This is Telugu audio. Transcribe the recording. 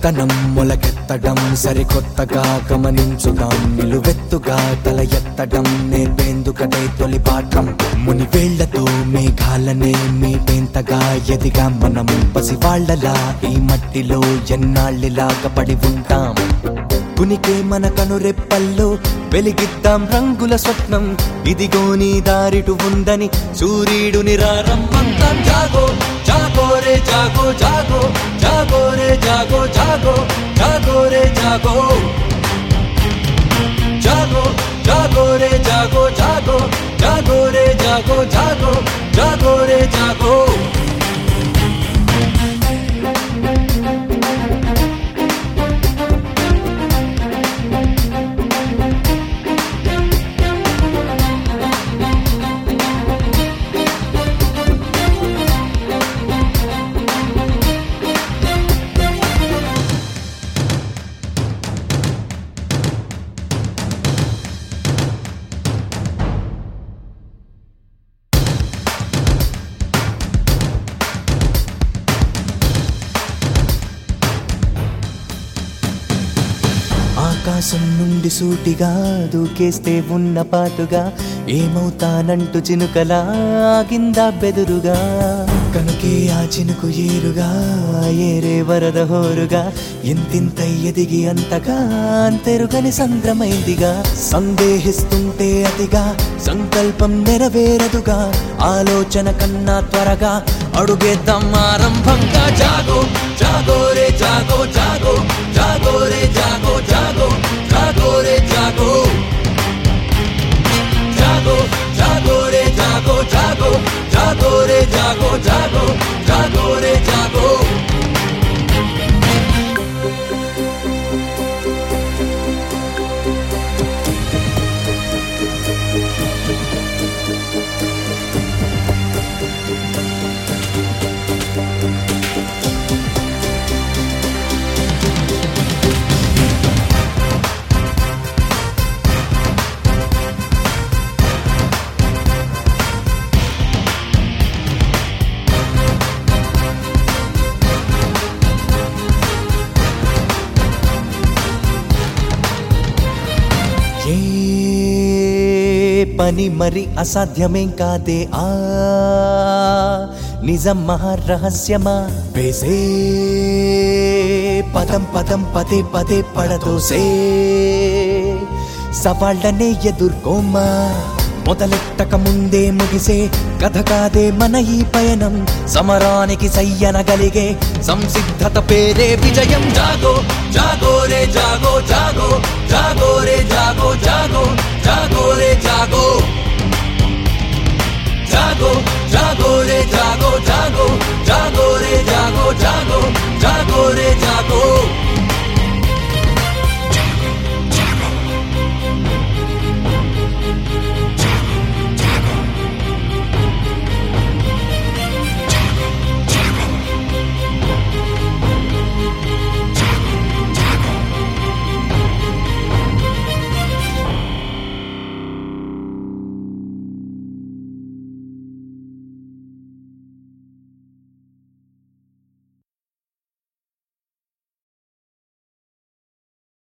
కొత్తనం మొలకెత్తడం సరికొత్తగా గమనించుదాం నిలువెత్తుగా తల ఎత్తడం నేర్పేందుకదే తొలి పాఠం ముని వేళ్లతో మేఘాలనే మీటేంతగా ఎదిగా మనం పసివాళ్లలా ఈ మట్టిలో ఎన్నాళ్ళిలాగా పడి ఉంటాం కునికే మన కనురెప్పల్లో వెలిగిద్దాం రంగుల స్వప్నం ఇదిగో నీ దారిటు ఉందని సూర్యుడుని రారంభంతాం జాగో జాగో రే జాగో జాగో జాగో రే జాగో జాగో జాగో రే జాగో జాగో జాగో రే జాగో జాగో జాగో రే జాగో జాగో జాగో రే జాగో ఆకాశం నుండి సూటిగా దూకేస్తే ఉన్న పాటుగా ఏమవుతానంటూ చినుకలా ఆగిందా బెదురుగా కనుకే ఆ చినుకు ఏరుగా ఏరే వరద హోరుగా ఇంతింత ఎదిగి అంతగా అంతెరుగని సంద్రమైందిగా సందేహిస్తుంటే అతిగా సంకల్పం నెరవేరదుగా ఆలోచన కన్నా త్వరగా అడుగేద్దాం ఆరంభంగా జాగో జాగో రే జాగో జాగో జాగో రే జాగో జాగో జాగో రే జాగో జాగో జాగో రే జాగో జాగో జాగో రే జాగో జాగో జాగో రే జాగో ఏ పని మరి అసాధ్యమేం కాదే ఆ నిజం మహా రహస్యమా వేసే పదం పదం పదే పదే పడదోసే సవాళ్ళనే ఎదుర్కోమా మొదలెట్టక ముందే ముగిసే కథ కాదే మన ఈ పయనం సమరానికి సయ్యనగలిగే సంసిద్ధత పేరే విజయం జాగో జాగో రే జాగో జాగో జాగో రే జాగో జాగో జాగో రే జాగో జాగో జాగో రే జాగో జాగో జాగో రే జాగో జాగో జాగో రే జాగో